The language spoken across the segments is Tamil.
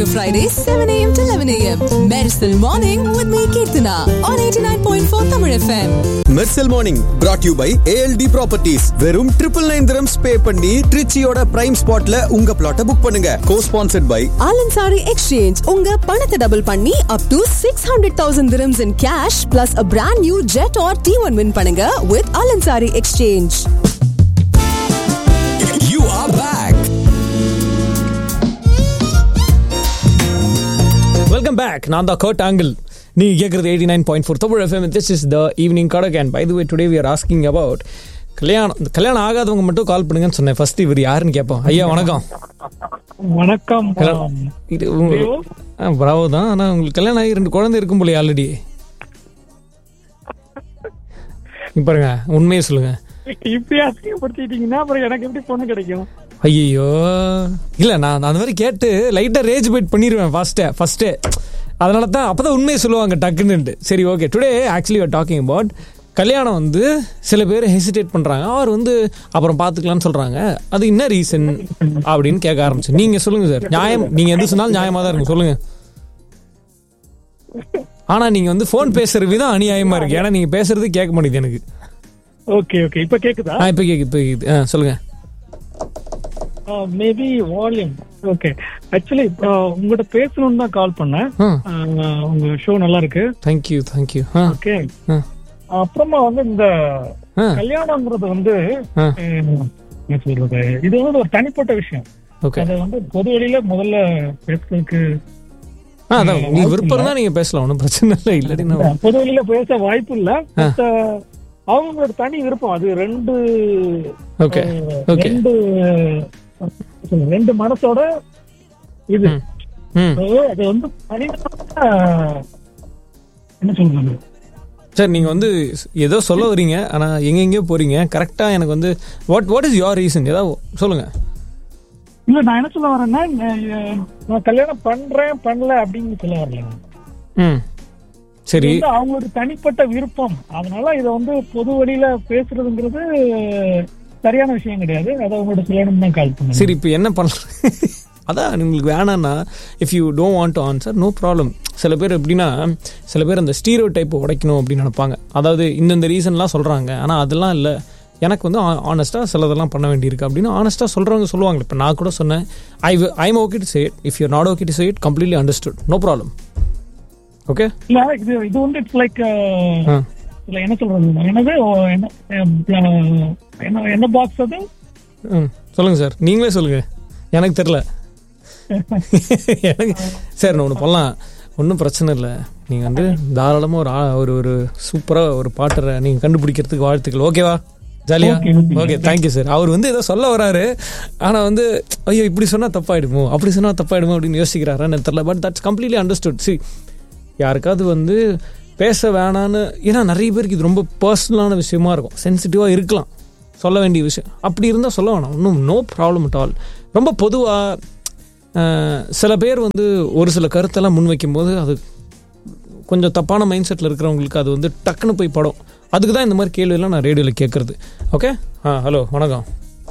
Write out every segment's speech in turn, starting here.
to Friday, 7 a.m. to 11 a.m. Medicine Morning with me, Kirtana, on 89.4 Tamil FM. Mersal morning brought you by ALT properties வெறும் ட்ரிபிள் நைன் திரம்ஸ் பே பண்ணி ட்ரிச்சியோட பிரைம் ஸ்பாட்ல உங்க பிளாட்டை புக் பண்ணுங்க co-sponsored by Alansari Exchange, உங்க பணத்தை டபுள் பண்ணி up to 600,000 dirhams in cash plus a brand new jet or T1 win பண்ணுங்க with Alansari Exchange. You are back welcome back நான் தான் கர்ட் ஆங்கிள் நீங்க கேட்குறது eighty nine point four Tamil FM this is the evening Kadak and by the way today we are asking about கல்யாணம் இந்த கல்யாணம் ஆகாதவங்க மட்டும் கால் பண்ணுங்கன்னு சொன்னேன் ஃபர்ஸ்ட் இவர் யாருன்னு கேட்போம் ஐயா வணக்கம் வணக்கம் கல்யாணம் இது உங்க- பிராவோ தான் ஆனால் உங்களுக்கு கல்யாணம் ஆகி ரெண்டு குழந்தை இருக்கும் போலயே ஆல்ரெடி பாருங்க உண்மையை சொல்லுங்க இப்படி அசிங்கப்படுத்திட்டீங்கன்னா அப்புறம் எனக்கு எப்படி பொண்ணு கிடைக்கும் ஐயோ இல்ல நான் அந்த மாதிரி கேட்டு லைட்டா ரேஜ் பைட் பண்ணிடுவேன் ஃபர்ஸ்டே ஃபர்ஸ்டே அதனால தான் அப்பதான் உண்மையை சொல்லுவாங்க டக்குன்னுட்டு சரி okay today actually talking about கல்யாணம் வந்து சில பேர் ஹெசிடேட் பண்றாங்க அவர் வந்து அப்புறம் பாத்துக்கலாம்னு சொல்றாங்க அது என்ன ரீசன் அப்படின்னு கேட்க ஆரம்பிச்சு நீங்க சொல்லுங்க சார் நியாயம் நீங்க எது சொன்னாலும் நியாயமா தான் இருக்கும் சொல்லுங்க ஆனா நீங்க வந்து ஃபோன் பேசுற விதம் அநியாயமா இருக்கு ஏன்னா நீங்க பேசுறது கேட்க மாட்டேங்குது எனக்கு ஓகே ஓகே இப்ப கேக்குதா ஆ இப்போ கேக்குது இப்போ கேக்குது ஆ சொல்லுங்க மேபி வால்யூம் ஓகே ஆக்சுவலி உங்ககிட்ட பேசணும்னு தான் கால் பண்ணேன் ஆ ஆஹ், உங்க ஷோ நல்லா இருக்கு thank you thank you ah okay ah அப்புறமா வந்து இந்த ஆ கல்யாணம்ன்றது வந்து ஆ. ஹம், என்ன சொல்றது இது வந்து ஒரு தனிப்பட்ட விஷயம் ஓகே அதை வந்து பொது வழியில முதல்ல பேசுறதுக்கு ஆ அதான் உங்களுக்கு விருப்பம் தான் நீங்க பேசலாம் ஒன்றும் பிரச்சனை இல்லை இல்லாட்டி நான் பொது வழியில பேச வாய்ப்பு இல்ல But, ஆஹ், அவங்களோட தனி விருப்பம் அது ரெண்டு ஓகே ஆஹ், ஓகே ரெண்டு சொல்லுங்க, ரெண்டு மனசோட இது ம் ம் So, அது வந்து தனிப்பட்ட என்ன சொல்றது சரி நீங்க வந்து ஏதோ சொல்ல வரீங்க ஆனா எங்க எங்கேயோ போறீங்க கரெக்டா எனக்கு வந்து what what is your reason ஏதாவது சொல்லுங்க இல்ல நான் என்ன சொல்ல வரேன்னா நான், நான் கல்யாணம் பண்றேன் பண்ணல அப்படின்னு சொல்ல வரல ம் சரி இது வந்து அவங்களோட தனிப்பட்ட விருப்பம் அதனால இத வந்து பொது வழியில பேசுறதுங்கிறது சரியான விஷயம் கிடையாது அதை அவங்களோட கல்யாணம் தான் கால் பண்ணுங்க சரி இப்போ என்ன பண்ணலாம் அதான் உங்களுக்கு வேணான்னா if you don't want to answer no problem சில பேர் எப்படின்னா சில பேர் அந்த ஸ்டீரியோ டைப்பை உடைக்கணும் அப்படின்னு நினைப்பாங்க அதாவது இந்தந்த ரீசன்லாம் சொல்கிறாங்க ஆனால் அதெல்லாம் இல்லை எனக்கு வந்து ஆனஸ்ட்டாக சிலதெல்லாம் பண்ண வேண்டியிருக்கு அப்படின்னு ஆனஸ்ட்டாக சொல்கிறவங்க சொல்லுவாங்க இப்போ நான் கூட சொன்னேன் I I'm okay to say if you not okay to say it completely understood no problem okay இல்ல இது இது வந்து இட்ஸ் லைக் ஆ இல்ல என்ன சொல்றது என்னது ஓ, என்ன அஹ், என்ன என்ன பாக்ஸ் அது ம் சொல்லுங்கள் சார் நீங்களே சொல்லுங்கள் எனக்கு தெரில எனக்கு சரி நான் ஒன்று பண்ணலாம் ஒன்றும் பிரச்சனை இல்லை நீங்கள் வந்து தாராளமாக ஒரு ஆ- ஒரு ஒரு சூப்பராக ஒரு பாட்டரை நீங்கள் கண்டுபிடிக்கிறதுக்கு வாழ்த்துக்கள் ஓகேவா ஜாலியா Okay, okay. Okay thank you sir அவர் வந்து ஏதோ சொல்ல வராரு ஆனால் வந்து ஐயோ இப்படி சொன்னால் தப்பாயிடுமோ அப்படி சொன்னால் தப்பாயிடுமோ அப்படின்னு யோசிக்கிறாரான்னு தெரில but that's completely understood see யாருக்காவது வந்து பேச வேணான்னு ஏன்னா நிறைய பேருக்கு இது ரொம்ப பர்சனலான விஷயமா இருக்கும் சென்சிட்டிவாக இருக்கலாம் சொல்ல வேண்டிய விஷயம் அப்படி இருந்தால் சொல்ல வேணாம் ஒன்றும் நோ ப்ராப்ளம் at ஆல் ரொம்ப பொதுவாக சில பேர் வந்து ஒரு சில கருத்தெல்லாம் முன்வைக்கும் போது அது கொஞ்சம் தப்பான மைண்ட் செட்டில் இருக்கிறவங்களுக்கு அது வந்து டக்குன்னு போய் படும் அதுக்கு தான் இந்த மாதிரி கேள்வியெல்லாம் நான் ரேடியோவில் கேட்குறது ஓகே ஆ ஹலோ வணக்கம்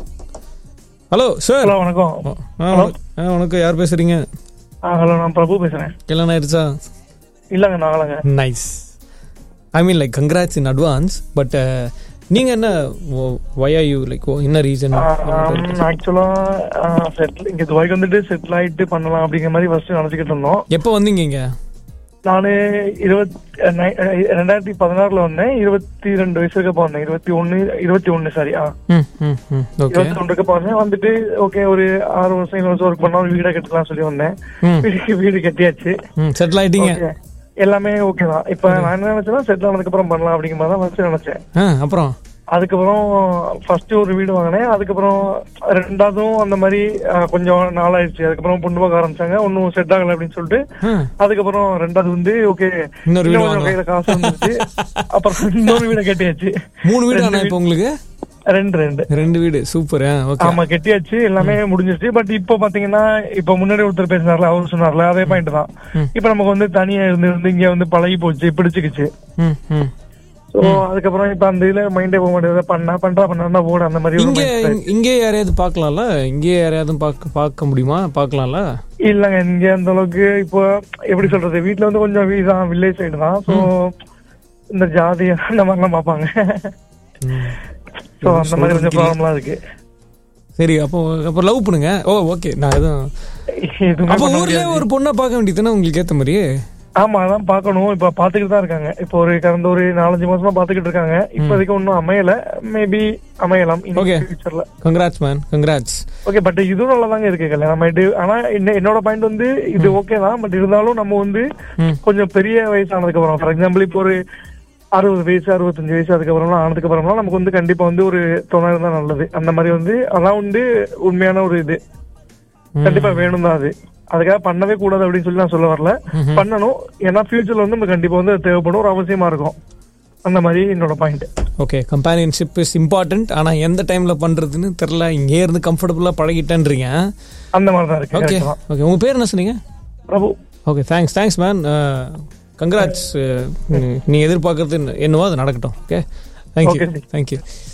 ஹலோ சார் ஹலோ வணக்கம் ஆ வணக்கம். ஆ வணக்கம் யார் பேசுகிறீங்க ஹலோ நான் பிரபு பேசுறேன் கல்யாணம் ஆயிடுச்சா இல்லங்க நாங்களங்க nice I mean like congrats in advance but நீங்கள் என்ன ஒய் ஆர் யூ லைக் என்ன ரீசன் ஆக்சுவலா செட்டில் இங்க துபாய்க்கு வந்துட்டு செட்டில் ஆயிட்டு பண்ணலாம் அப்படிங்கிற மாதிரி ஃபர்ஸ்ட் நினைச்சுக்கிட்டு இருந்தோம் எப்போ வந்தீங்க இங்க நானு இருபத்தி ரெண்டாயிரத்தி பதினாறுல வந்தேன் இருபத்தி ரெண்டு வயசு இருக்கப்ப வந்தேன் இருபத்தி ஒண்ணு இருபத்தி ஒண்ணு சாரி ஆ ம் ம் ம் ஓகே இருபத்தி ஒன்று இருக்கப்ப வந்தேன் வந்துட்டு ஓகே ஒரு ஆறு வருஷம் ஏழு வருஷம் ஒர்க் பண்ணா ஒரு வீடை கட்டலாம் சொல்லி வந்தேன் ம் வீடு வீடு கட்டியாச்சு ம் செட்டில் ஆயிட்டீங்க Okay. எல்லாமே ஓகே தான் இப்ப நான் என்ன நினைச்சேன்னா செட்டில் ஆனதுக்கு அப்புறம் பண்ணலாம் அப்படிங்கிற மாதிரி தான் ஃபர்ஸ்ட் நினைச்சேன் ஆ அப்புறம் அதுக்கப்புறம் ஃபர்ஸ்ட் ஒரு வீடு வாங்கினேன் அதுக்கப்புறம் ரெண்டாவதும் அந்த மாதிரி அஹ், கொஞ்சம் நாள் ஆயிடுச்சு அதுக்கப்புறம் பொண்ணு பார்க்க ஆரம்பிச்சாங்க ஒன்னும் செட் ஆகல அப்படின்னு சொல்லிட்டு ஆ அதுக்கப்புறம் ரெண்டாவது வந்து ஓகே இன்னொரு வீடு இன்னும் கொஞ்சம் வாங்கலாம். கையில காசு வந்துருச்சு அப்புறம் இன்னொரு வீடு கட்டியாச்சு மூணு வீடு ரெண்டு ஆனா இப்போ உங்களுக்கு ரெண்டு ரெண்டு ரெண்டு வீடு சூப்பர் ஓகே ஆமா கட்டியாச்சு எல்லாமே முடிஞ்சிருச்சு பட் இப்போ பாத்தீங்கன்னா இப்ப முன்னாடி ஒருத்தர் பேசினார்ல அவரு சொன்னார்ல அதே பாயிண்ட் தான் ம். இப்ப நமக்கு வந்து தனியா இருந்து இருந்து இங்க வந்து பழகி போச்சு பிடிச்சுக்கிச்சு ம் ம் ஸோ அதுக்கப்புறம் இப்ப அந்த இதுல மைண்டே போக மாட்டேங்குது பண்ணா பண்றா பண்ணா போட அந்த மாதிரி ஒரு இங்கே mindset ஆயிடுச்சு. இங்கே யாரையாவது பார்க்கலாம்ல இங்கே யாரையாவது பார்க்க பார்க்க முடியுமா பார்க்கலாம்ல இல்லங்க இங்க அந்த அளவுக்கு இப்போ எப்படி சொல்றது வீட்ல வந்து கொஞ்சம் வீதான் வில்லேஜ் சைடு தான் ஸோ இந்த ஜாதி அந்த மாதிரிலாம் பார்ப்பாங்க ஸோ அந்த மாதிரி கொஞ்சம் ப்ராப்ளம்லாம் இருக்கு சரி அப்போ அப்போ லவ் பண்ணுங்க ஓ ஓகே நான் எதுவும் எதுவுமே அப்போ பண்ண ஊர்லயே முடியாது. ஒரு பொண்ணை பார்க்க வேண்டியதுதானே உங்களுக்கு ஏத்த மாதிரி ஆமா அதான் பார்க்கணும் இப்ப பாத்துக்கிட்டு தான் இருக்காங்க இப்போ ஒரு கடந்த ஒரு நாலஞ்சு மாசமா பாத்துக்கிட்டு இருக்காங்க இப்போதைக்கு ஒன்றும் அமையல மேபி அமையலாம் Okay. ஃபியூச்சர்ல congrats man congrats okay but இதுவும் நல்லா தாங்க இருக்கு கல்யாணம் ஆயிட்டு ஆனா என்ன- என்னோட பாயிண்ட் வந்து இது ஓகே தான் பட் இருந்தாலும் நம்ம வந்து ம். கொஞ்சம் பெரிய வயசானதுக்கு அப்புறம் ஃபார் எக்ஸாம்பிள் இப்போ ஒரு அறுபது வயசு அறுபத்தஞ்சு வயசு அதுக்கப்புறம்லாம் ஆனதுக்கு அப்புறம்லாம் நமக்கு வந்து கண்டிப்பா வந்து ஒரு துணை இருந்தா நல்லது அந்த மாதிரி வந்து அதான் வந்து உண்மையான ஒரு இது கண்டிப்பா வேணும் தான் அது அதுக்காக பண்ணவே கூடாது அப்படின்னு சொல்லி நான் சொல்ல வரல பண்ணணும் ஏன்னா ஃபியூச்சர்ல வந்து நமக்கு கண்டிப்பா வந்து அது தேவைப்படும் ஒரு அவசியமா இருக்கும் அந்த மாதிரி என்னோட point okay companionship is important ஆனா எந்த டைம்ல பண்றதுன்னு தெரியல இங்கே இருந்து கம்ஃபர்டபுளா பழகிட்டேன்றீங்க அந்த மாதிரி தான் இருக்கு ஓகே correct தான். ஓகே உங்க பேர் என்ன சொன்னீங்க Prabhu okay thanks thanks man congrats நீ எதிர்பார்க்கறது என்னவோ அது நடக்கட்டும் okay thank you Okay, sir. Thank you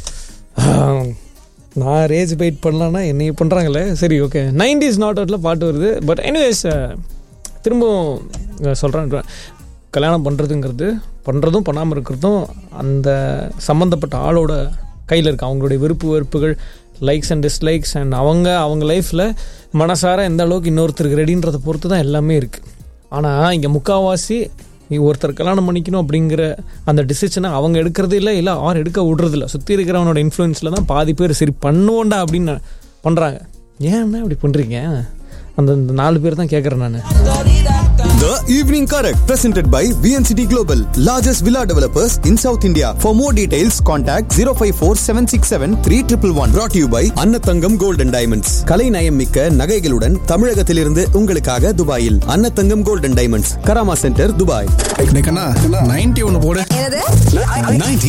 நான் ரேஜ் பைட் பண்ணலான்னா என்னைய பண்ணுறாங்களே சரி ஓகே நைன்டிஸ் நாட் அவுட்டில் பாட்டு வருது பட் எனிவேஸ் திரும்பவும் சொல்கிறேன் கல்யாணம் பண்ணுறதுங்கிறது பண்ணுறதும் பண்ணாமல் இருக்கிறதும் அந்த சம்மந்தப்பட்ட ஆளோட கையில் இருக்கு அவங்களுடைய விருப்பு வெறுப்புகள் லைக்ஸ் அண்ட் டிஸ்லைக்ஸ் அண்ட் அவங்க அவங்க லைஃப்பில் மனசார எந்த அளவுக்கு இன்னொருத்தருக்கு ரெடின்றதை பொறுத்து தான் எல்லாமே இருக்குது ஆனால் இங்கே முக்காவாசி நீ ஒருத்தர் கல்யாணம் பண்ணிக்கணும் அப்படிங்கிற அந்த டிசிஷனை அவங்க எடுக்கிறது இல்லை இல்லை ஆர் எடுக்க விடுறது இல்லை சுற்றி இருக்கிறவனோட இன்ஃப்ளூயன்ஸில் தான் பாதி பேர் சரி பண்ணுவோண்டா அப்படின்னு பண்ணுறாங்க ஏன்னா இப்படி பண்ணுறீங்க அந்த அந்த நாலு பேர் தான் கேட்குறேன் நான் The Evening Correct, presented by VNCT Global, largest villa developers in South India. For more details, contact 054 767 3111. Brought to you by அன்னத்தங்கம் Gold and Diamonds. கலை நயம் மிக்க நகைகளுடன் தமிழகத்திலிருந்து உங்களுக்காக துபாயில் Annathangam Gold and Diamonds, Karama centre, Dubai. Ninety ஒன்னு போடு என்னது 90